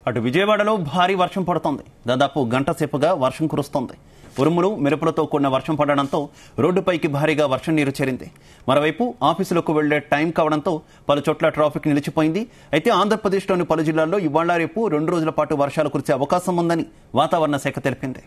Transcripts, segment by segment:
అటు విజయవాడలో భారీ వర్షం పడుతోంది దాదాపు గంట సేపుగా వర్షం కురుస్తోంది ఉరుములు మెరుపులతో కూడిన వర్షం పడడంతో రోడ్డుపైకి భారీగా వర్షం నీరు చేరింది మరోవైపు ఆఫీసులకు వెళ్లే టైం కావడంతో పలు చోట్ల ట్రాఫిక్ నిలిచిపోయింది అయితే ఆంధ్రప్రదేశ్లోని పలు జిల్లాల్లో ఇవాళ రేపు రెండు రోజుల పాటు వర్షాలు కురిసే అవకాశం ఉందని వాతావరణ శాఖ తెలిపింది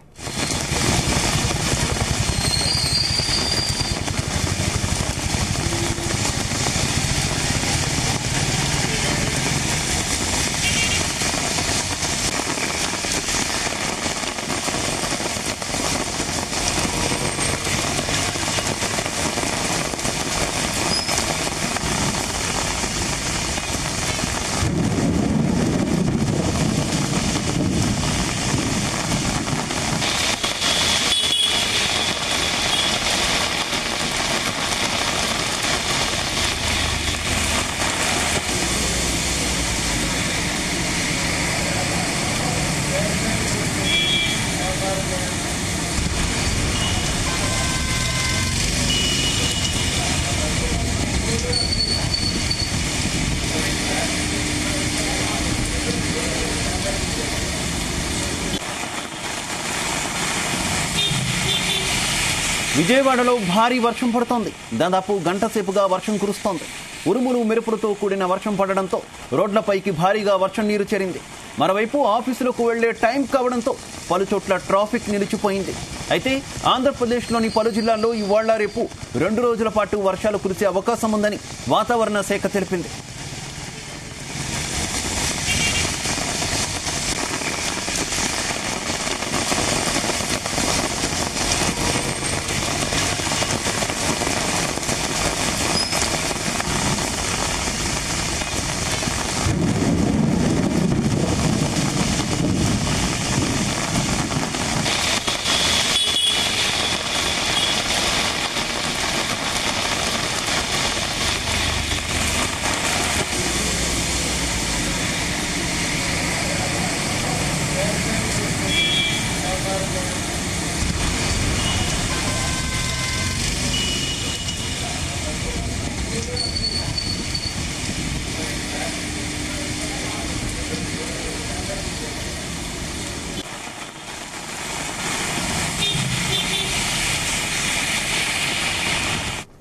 విజయవాడలో భారీ వర్షం పడుతోంది దాదాపు గంట సేపుగా వర్షం కురుస్తోంది ఉరుములు మెరుపులతో కూడిన వర్షం పడడంతో రోడ్లపైకి భారీగా వర్షం నీరు చేరింది మరోవైపు ఆఫీసులకు వెళ్లే టైం కావడంతో పలు చోట్ల ట్రాఫిక్ నిలిచిపోయింది అయితే ఆంధ్రప్రదేశ్లోని పలు జిల్లాల్లో ఇవాళ రేపు రెండు రోజుల పాటు వర్షాలు కురిసే అవకాశం ఉందని వాతావరణ శాఖ తెలిపింది